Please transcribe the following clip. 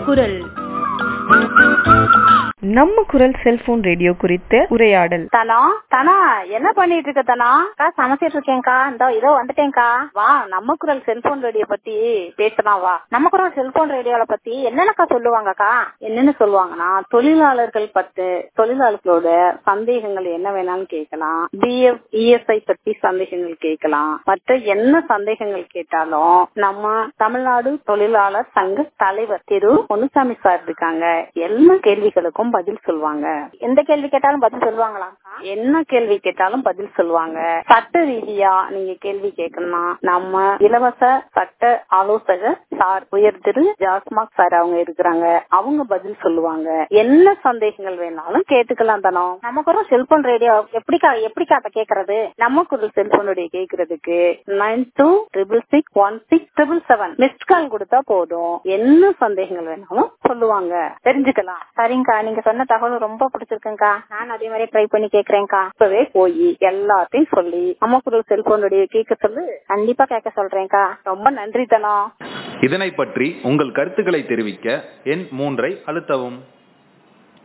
குரல் நம்ம குரல் செல்போன் ரேடியோ குறித்த உரையாடல் தனா தனா என்ன பண்ணிட்டு இருக்க தனா அக்கா சமைச்சிட்டு இருக்கேன்க்கா இந்த இதோ வந்துட்டேன்க்கா வா நம்ம குரல் செல்போன் ரேடியோ பத்தி பேசலாம் வா நம்ம குரல் செல்போன் ரேடியோல பத்தி என்னென்னக்கா சொல்லுவாங்கக்கா என்னன்னு சொல்லுவாங்கன்னா தொழிலாளர்கள் பத்து தொழிலாளர்களோட சந்தேகங்கள் என்ன வேணாலும் கேட்கலாம் பிஎஃப் இஎஸ்ஐ பத்தி சந்தேகங்கள் கேட்கலாம் மற்ற என்ன சந்தேகங்கள் கேட்டாலும் நம்ம தமிழ்நாடு தொழிலாளர் சங்க தலைவர் திரு பொன்னுசாமி சார் இருக்காங்க எல்லா கேள்விகளுக்கும் பதில் சொல்லுவாங்க எந்த கேள்வி கேட்டாலும் பதில் சொல்லுவாங்களா என்ன கேள்வி கேட்டாலும் பதில் சொல்லுவாங்க சட்ட ரீதியா நீங்க கேள்வி கேட்கணும்னா நம்ம இலவச சட்ட ஆலோசகர் சார் உயர் திரு ஜாஸ்மாக் சார் அவங்க இருக்கிறாங்க அவங்க பதில் சொல்லுவாங்க என்ன சந்தேகங்கள் வேணாலும் கேட்டுக்கலாம் தானோ நமக்கு ஒரு செல்போன் ரேடியோ எப்படிக்கா எப்படிக்கா அதை கேக்குறது நமக்கு ஒரு செல்போன் ரேடியோ கேக்குறதுக்கு nine two triple six one six triple seven missed call கொடுத்தா போதும் என்ன சந்தேகங்கள் வேணாலும் சொல்லுவாங்க தெரிஞ்சுக்கலாம் சரிங்கக்கா நீங்க சொன்ன தகவல் ரொம்ப பிடிச்சிருக்குங்கக்கா நான் அதே மாதிரி ட்ரை பண்ணி கேக்குறேன்க்கா இப்பவே போய் எல்லாத்தையும் சொல்லி நமக்கு ஒரு செல்போன் ரேடியோ கேட்க சொல்லு கண்டிப்பா கேட்க சொல்றேன்க்கா ரொம்ப நன்றி தனம் இதனை பற்றி உங்கள் கருத்துக்களை தெரிவிக்க எண் மூன்றை அழுத்தவும்